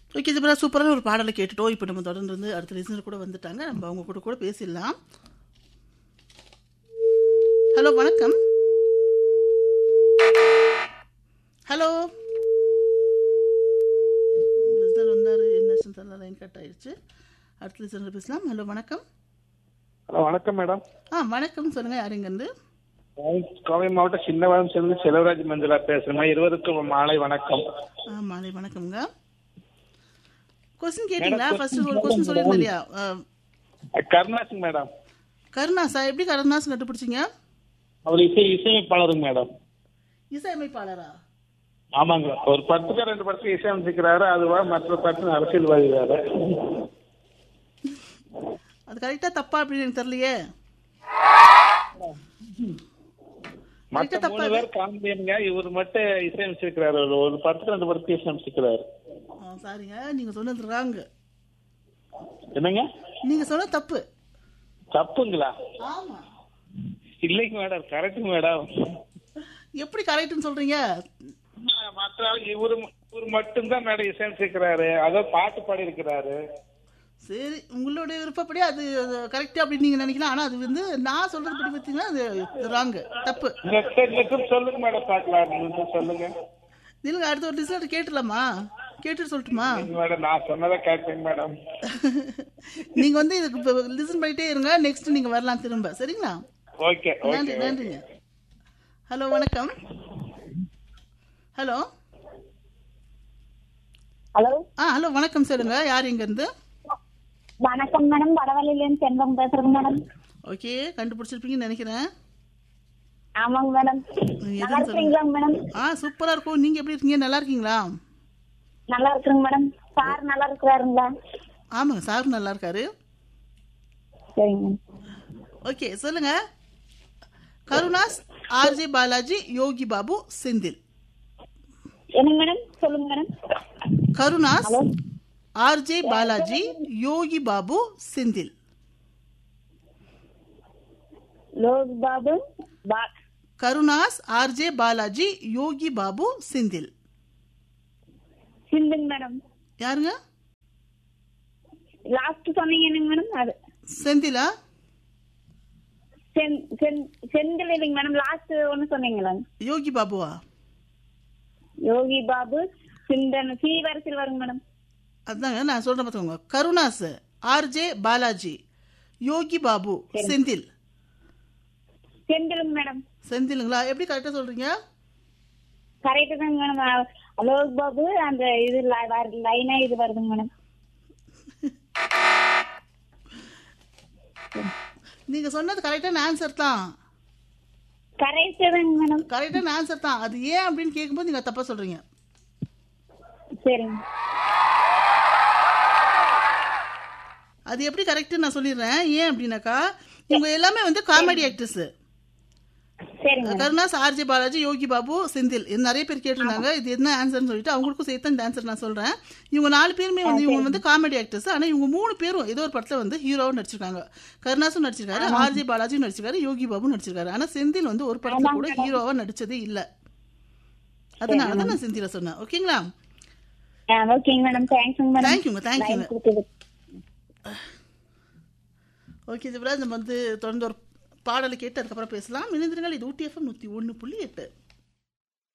okay இது சூப்பரான ஒரு பாடலை கேட்டுட்டோம் இப்போ நம்ம தொடர்ந்து வந்து அடுத்த லிசனர் கூட வந்துட்டாங்க நம்ம அவங்க கூட கூட பேசிடலாம் ஹலோ வணக்கம் ஹலோ லிசனர் வந்தார் என்ன தெரியல லைன் கட் ஆயிடுச்சு அடுத்த லிசனர் பேசலாம் ஹலோ வணக்கம் ஹலோ வணக்கம் மேடம் ஆ வணக்கம் சொல்லுங்கள் யார் இங்கேருந்து கோவை மாவட்டம் சின்னவரம் சேர்ந்து செலவராஜ் மஞ்சளா பேசுறேன் இருவருக்கும் மாலை வணக்கம் ஆ மாலை வணக்கம்ங்க கொஸ்டின் கேட்டிங்களா ஃபர்ஸ்ட் ஒரு கொஸ்டின் சொல்லியிருந்தேன் இல்லையா அஹ், கருணாசிங் மேடம் கருணாசா எப்படி கருணாஸ் கண்டுபிடிச்சிங்க அவர் இசை இசையமைப்பாளருங்க மேடம் இசையமைப்பாளரா ஆமாங்க ஒரு படத்துக்கு ரெண்டு படத்துக்கு இசையமைச்சிக்கிறாரு அதுவா மற்ற படத்துக்கு அரசியல்வாதி வேற அது கரெக்டா தப்பா அப்படின்னு எனக்கு தெரியலையே மற்ற தப்பா மூணு பேர் காமெடியனுங்க இவர் மட்டும் இசையமைச்சிருக்கிறாரு ஒரு ஒரு படத்துக்கு ரெண்டு படத்துக்கு இசையமைச்சிக்கிறாரு ஆ, சாரிங்க நீங்க சொன்னது ராங் என்னங்க நீங்க சொன்ன தப்பு தப்புங்களா ஆமா இல்லைங்க மேடம் கரெக்டுங்க மேடம் எப்படி கரெக்ட்னு சொல்றீங்க மற்ற ஆள் இவரு இவர் மட்டும்தான் மேடம் இசையமைச்சிருக்கிறாரு அதாவது பாட்டு பாடி இருக்கிறாரு சரி உங்களுடைய விருப்பப்படி அது கரெக்ட் அப்படின்னு நீங்க நினைக்கலாம் ஆனா அது வந்து நான் சொல்றது படி பார்த்தீங்கன்னா அது ராங் தப்பு சொல்லுங்க மேடம் பாக்கலாம் நீங்க சொல்லுங்க இல்லைங்க அடுத்த ஒரு ரிசல்ட் கேட்டுலாமா கேட்டுட்டு சொல்லட்டுமா மேடம் நான் சொன்னதை கேட்பேங்க மேடம் நீங்க வந்து இதுக்கு லிசன் பண்ணிட்டே இருங்க நெக்ஸ்ட் நீங்க வரலாம் திரும்ப சரிங்களா ஓகே நன்றி ஓகே நன்றிங்க ஹலோ வணக்கம் ஹலோ ஹலோ ஆ ஹலோ வணக்கம் சொல்லுங்க யார் இங்க இருந்து வணக்கம் மேடம் வடவழியிலேருந்து செல்வம் பேசுறேங்க மேடம் ஓகே கண்டுபிடிச்சிருப்பீங்கன்னு நினைக்கிறேன் ஆமாங்க மேடம் எதுன்னு நல்லா இருக்கிறீங்களாங்க மேடம் ஆ சூப்பரா இருக்கும் நீங்க எப்படி இருக்கீங்க நல்லா இருக்கீங்களா நல்லா இருக்குங்க மேடம் சார் நல்லா இருக்கிறாருங்களா ஆமாங்க சார் நல்லா இருக்காரு சரிங்க மேடம் ஓகே சொல்லுங்க கருணாஸ் ஆர்ஜே பாலாஜி யோகி பாபு செந்தில் என்னங்க மேடம் சொல்லுங்க மேடம் கருணாஸ் ஆர்ஜே பாலாஜி யோகி பாபு செந்தில் லோக் பாபு பா கருணாஸ் ஆர்ஜே பாலாஜி யோகி பாபு செந்தில் சிந்துங்க மேடம் யாருங்க லாஸ்ட் சொன்னீங்க என்னங்க மேடம் அது செந்திலா செந் செந் செந்தில் இல்லைங்க மேடம் லாஸ்ட் ஒன்று சொன்னீங்களா யோகி பாபுவா யோகி பாபு சிந்தன் சி வரிசையில் வருங்க மேடம் அதாங்க நான் சொல்றேன் பார்த்துக்கோங்க கருணாஸ் ஆர்ஜே பாலாஜி யோகி பாபு செந்தில் செந்திலுங்க மேடம் செந்திலுங்களா எப்படி கரெக்டாக சொல்றீங்க கரெக்டு தாங்க மேடம் லோக் பாபு அந்த இது லைனா இது வருதுங்க மேடம் நீங்க சொன்னது கரெக்டான ஆன்சர் தான் கரெக்டு தாங்க மேடம் கரெக்டான ஆன்சர் தான் அது ஏன் அப்படின்னு கேட்கும்போது நீங்க தப்பா சொல்றீங்க சரிங்க அது எப்படி கரெக்ட்னு நான் சொல்லிடுறேன் ஏன் அப்படின்னாக்கா இவங்க எல்லாமே வந்து காமெடி ஆக்டர்ஸ் சரிங்க மேடம் கருணாஸ் ஆர்ஜே பாலாஜி யோகி பாபு செந்தில் இது நிறைய பேர் கேட்டிருந்தாங்க இது என்ன ஆன்சர்னு சொல்லிட்டு அவங்களுக்கும் சேர்த்து இந்த ஆன்சர் நான் சொல்றேன் இவங்க நாலு பேருமே வந்து இவங்க வந்து காமெடி ஆக்டர்ஸ் ஆனா இவங்க மூணு பேரும் ஏதோ ஒரு படத்துல வந்து ஹீரோவும் நடிச்சிருக்காங்க கருணாஸும் நடிச்சிருக்காரு ஆர்ஜே பாலாஜியும் நடிச்சிருக்காரு யோகி பாபுவும் நடிச்சிருக்காரு ஆனா செந்தில் வந்து ஒரு படத்துல கூட ஹீரோவா நடிச்சதே இல்ல அதனால தான் நான் செந்தில சொன்னேன் ஓகேங்களா ஆ ஓகேங்க மேடம் தேங்க்ஸுங்க மேடம் தேங்க்யூங்க தேங்க்யூங்க லைன் கொடுத்ததுக்கு ஓகே சிவராஜ் நம்ம வந்து தொடர்ந்து ஒரு பாடலை கேட்டு அதுக்கப்புறம் பேசலாம் இணைந்திருங்கள் இது ஊட்டி எஃப்எம் நூற்றி ஒன்று புள்ளி எட்டு